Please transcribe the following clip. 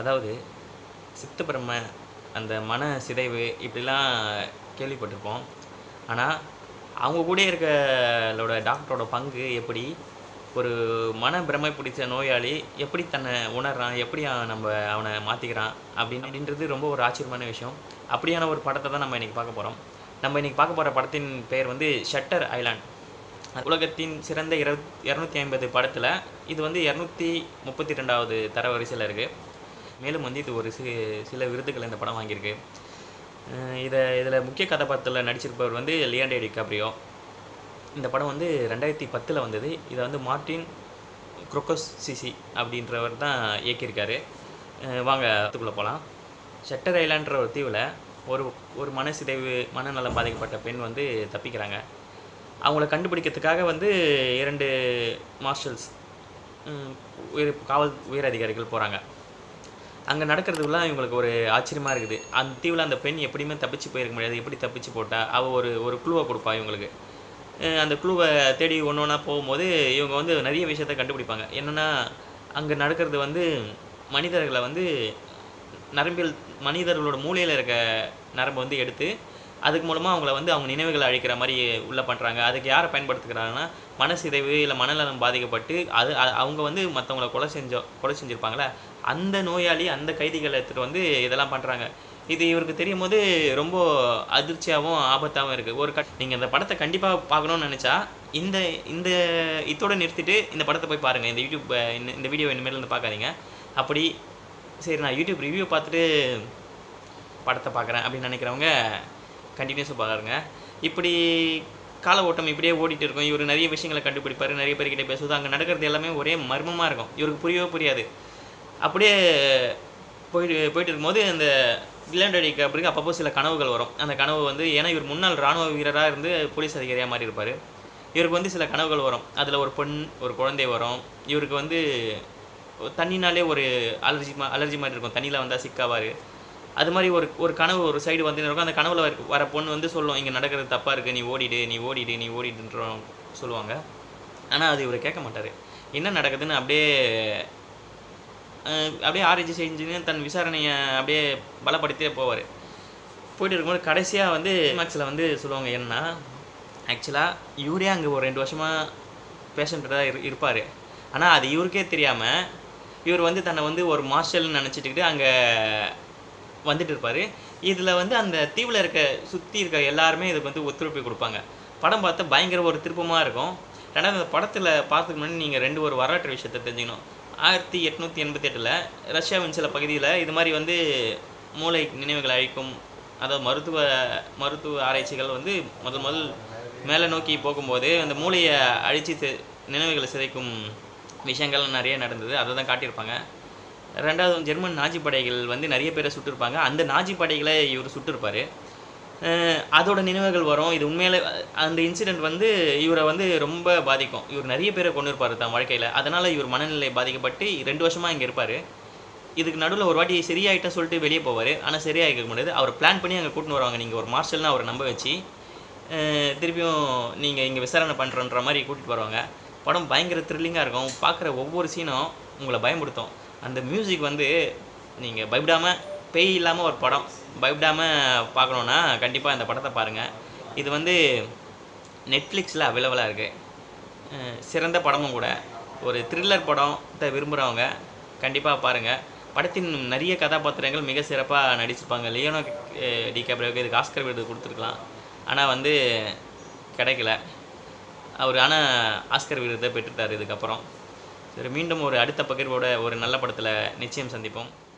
அதாவது சித்த பிரம்ம அந்த மன சிதைவு இப்படிலாம் கேள்விப்பட்டிருப்போம் ஆனால் அவங்க கூட இருக்கலோட டாக்டரோட பங்கு எப்படி ஒரு மன பிரமை பிடிச்ச நோயாளி எப்படி தன்னை உணர்றான் எப்படி அவன் நம்ம அவனை மாற்றிக்கிறான் அப்படின்னு அப்படின்றது ரொம்ப ஒரு ஆச்சரியமான விஷயம் அப்படியான ஒரு படத்தை தான் நம்ம இன்றைக்கி பார்க்க போகிறோம் நம்ம இன்றைக்கி பார்க்க போகிற படத்தின் பெயர் வந்து ஷட்டர் ஐலாண்ட் உலகத்தின் சிறந்த இர இரநூத்தி ஐம்பது படத்தில் இது வந்து இரநூத்தி முப்பத்தி ரெண்டாவது தரவரிசையில் இருக்குது மேலும் வந்து இது ஒரு சி சில விருதுகள் இந்த படம் வாங்கியிருக்கு அஹ் இதை இதில் முக்கிய கதாபாத்திரத்தில் நடிச்சிருப்பவர் வந்து லியாண்டே டிகாப்ரியோ இந்த படம் வந்து ரெண்டாயிரத்தி பத்தில் வந்தது இதை வந்து மார்ட்டின் குரோக்கோஸ் சிசி அப்படின்றவர் தான் இயக்கியிருக்காரு அஹ் வாங்க அதுக்குள்ளே போகலாம் ஷட்டர் ஐலான்ற ஒரு தீவில் ஒரு ஒரு மனசிதைவு மனநலம் பாதிக்கப்பட்ட பெண் வந்து தப்பிக்கிறாங்க அவங்கள கண்டுபிடிக்கிறதுக்காக வந்து இரண்டு மார்ஷல்ஸ் ம், உயர் காவல் உயர் அதிகாரிகள் போகிறாங்க அங்கே நடக்கிறதுலாம் இவங்களுக்கு ஒரு ஆச்சரியமாக இருக்குது அந்த தீவில் அந்த பெண் எப்படியுமே தப்பிச்சு போயிருக்க முடியாது எப்படி தப்பிச்சு போட்டா அவள் ஒரு ஒரு குழுவை கொடுப்பா இவங்களுக்கு அஹ் அந்த குழுவை தேடி ஒன்று ஒன்றா போகும்போது இவங்க வந்து நிறைய விஷயத்த கண்டுபிடிப்பாங்க என்னென்னா அங்கே நடக்கிறது வந்து மனிதர்களை வந்து நரம்பியல் மனிதர்களோட மூளையில் இருக்க நரம்பை வந்து எடுத்து அதுக்கு மூலமாக அவங்கள வந்து அவங்க நினைவுகளை அழிக்கிற மாதிரி உள்ள பண்ணுறாங்க அதுக்கு யாரை பயன்படுத்துகிறாங்கன்னா மனசிதைவு இல்லை மனநலம் பாதிக்கப்பட்டு அது அ- அவங்க வந்து மற்றவங்கள கொலை செஞ்சோ கொலை செஞ்சுருப்பாங்களே அந்த நோயாளி அந்த கைதிகளை எடுத்துகிட்டு வந்து இதெல்லாம் பண்ணுறாங்க இது இவருக்கு தெரியும் போது ரொம்ப அதிர்ச்சியாகவும் ஆபத்தாகவும் இருக்குது ஒரு கட் நீங்கள் இந்த படத்தை கண்டிப்பாக பார்க்கணும்னு நினச்சா இந்த இந்த இதோட நிறுத்திட்டு இந்த படத்தை போய் பாருங்கள் இந்த யூடியூப் அஹ், இந்த- இந்த வீடியோ இனிமேல் இருந்து பார்க்காதீங்க அப்படி சரி நான் யூடியூப் ரிவ்யூ பார்த்துட்டு படத்தை பார்க்குறேன் அப்படின்னு நினைக்கிறவங்க கண்டினியூஸாக பாருங்க இப்படி கால ஓட்டம் இப்படியே ஓடிட்டு இருக்கும் இவர் நிறைய விஷயங்களை கண்டுபிடிப்பார் நிறைய பேர்கிட்ட பேசுவது அங்கே நடக்கிறது எல்லாமே ஒரே மர்மமாக இருக்கும் இவருக்கு புரியவே புரியாது அப்படியே போயிட்டு போயிட்டு இருக்கும்போது அந்த வில்லண்டடிக்கு அப்படிங்க அப்பப்போ சில கனவுகள் வரும் அந்த கனவு வந்து ஏன்னா இவர் முன்னாள் ராணுவ வீரராக இருந்து போலீஸ் அதிகாரியாக மாறி இருப்பார் இவருக்கு வந்து சில கனவுகள் வரும் அதில் ஒரு பெண் ஒரு குழந்தை வரும் இவருக்கு வந்து தண்ணினாலே ஒரு அலர்ஜி மா அலர்ஜி மாதிரி இருக்கும் தண்ணியில் வந்தால் சிக்காவார் அது மாதிரி ஒரு ஒரு கனவு ஒரு சைடு வந்து இருக்கும் அந்த கனவுல வர வர பொண்ணு வந்து சொல்லும் இங்கே நடக்கிறது தப்பாக இருக்குது நீ ஓடிடு நீ ஓடிடு நீ ஓடிடுன்ற சொல்லுவாங்க ஆனால் அது இவர் கேட்க மாட்டார் என்ன நடக்குதுன்னு அப்படியே அஹ், அப்படியே ஆராய்ச்சி செஞ்சுன்னு தன் விசாரணையை அப்படியே பலப்படுத்தியே போவார் போயிட்டு இருக்கும்போது கடைசியாக வந்து மேக்ஸில் வந்து சொல்லுவாங்க என்னன்னா ஆக்சுவலாக இவரே அங்கே ஒரு ரெண்டு வருஷமாக பேஷண்ட்டாக இரு இருப்பார் ஆனால் அது இவருக்கே தெரியாமல் இவர் வந்து தன்னை வந்து ஒரு மார்ஷல்னு நினச்சிட்டுக்கிட்டு அங்கே வந்துட்டு இருப்பார் இதில் வந்து அந்த தீவில் இருக்க சுற்றி இருக்க எல்லாருமே இதுக்கு வந்து ஒத்துழைப்பு கொடுப்பாங்க படம் பார்த்தா பயங்கர ஒரு திருப்பமாக இருக்கும் ரெண்டாவது அந்த படத்தில் பார்த்துக்கு முன்னாடி நீங்கள் ரெண்டு ஒரு வரலாற்று விஷயத்தை தெரிஞ்சுக்கணும் ஆயிரத்தி எட்நூற்றி எண்பத்தி எட்டில் ரஷ்யாவின் சில பகுதியில் இது மாதிரி வந்து மூளை நினைவுகளை அழிக்கும் அதாவது மருத்துவ மருத்துவ ஆராய்ச்சிகள் வந்து முதல் முதல் மேலே நோக்கி போகும்போது அந்த மூளையை அழித்து சி- நினைவுகளை சிதைக்கும் விஷயங்கள் நிறைய நடந்தது அதை தான் காட்டியிருப்பாங்க ரெண்டாவது ஜெர்மன் நாஜி படைகள் வந்து நிறைய பேரை சுட்டிருப்பாங்க அந்த நாஜி படைகளை இவர் சுட்டிருப்பார் அதோட நினைவுகள் வரும் இது உண்மையில அந்த இன்சிடெண்ட் வந்து இவரை வந்து ரொம்ப பாதிக்கும் இவர் நிறைய பேரை கொண்டு இருப்பார் தன் வாழ்க்கையில் அதனால் இவர் மனநிலை பாதிக்கப்பட்டு ரெண்டு வருஷமாக இங்கே இருப்பார் இதுக்கு நடுவில் ஒரு வாட்டி சரியாயிட்டேன்னு சொல்லிட்டு வெளியே போவார் ஆனால் சரியாகிக்க முடியாது அவர் பிளான் பண்ணி அங்கே கூட்டின்னு வருவாங்க நீங்கள் ஒரு மார்ஷல்னு அவரை நம்ப வச்சு அஹ் திருப்பியும் நீங்கள் இங்கே விசாரணை பண்ணுறன்ற மாதிரி கூட்டிகிட்டு வருவாங்க படம் பயங்கர த்ரில்லிங்காக இருக்கும் பார்க்குற ஒவ்வொரு சீனும் உங்களை பயமுடுத்தும் அந்த மியூசிக் வந்து நீங்கள் பயப்படாமல் பேய் இல்லாமல் ஒரு படம் பயப்படாமல் பார்க்கணுன்னா கண்டிப்பாக இந்த படத்தை பாருங்கள் இது வந்து நெட்ஃப்ளிக்ஸில் அவைலபிளாக இருக்குது சிறந்த படமும் கூட ஒரு த்ரில்லர் படத்தை விரும்புகிறவங்க கண்டிப்பாக பாருங்கள் படத்தின் நிறைய கதாபாத்திரங்கள் மிக சிறப்பாக நடிச்சிருப்பாங்க லியோனோ டி கேப்ரியோக்கு இதுக்கு ஆஸ்கர் விருது கொடுத்துருக்கலாம் ஆனால் வந்து கிடைக்கல அவர் ஆனால் ஆஸ்கர் விருதை பெற்றுட்டார் இதுக்கப்புறம் சரி மீண்டும் ஒரு அடுத்த பகிர்வோட ஒரு நல்ல படத்தில் நிச்சயம் சந்திப்போம்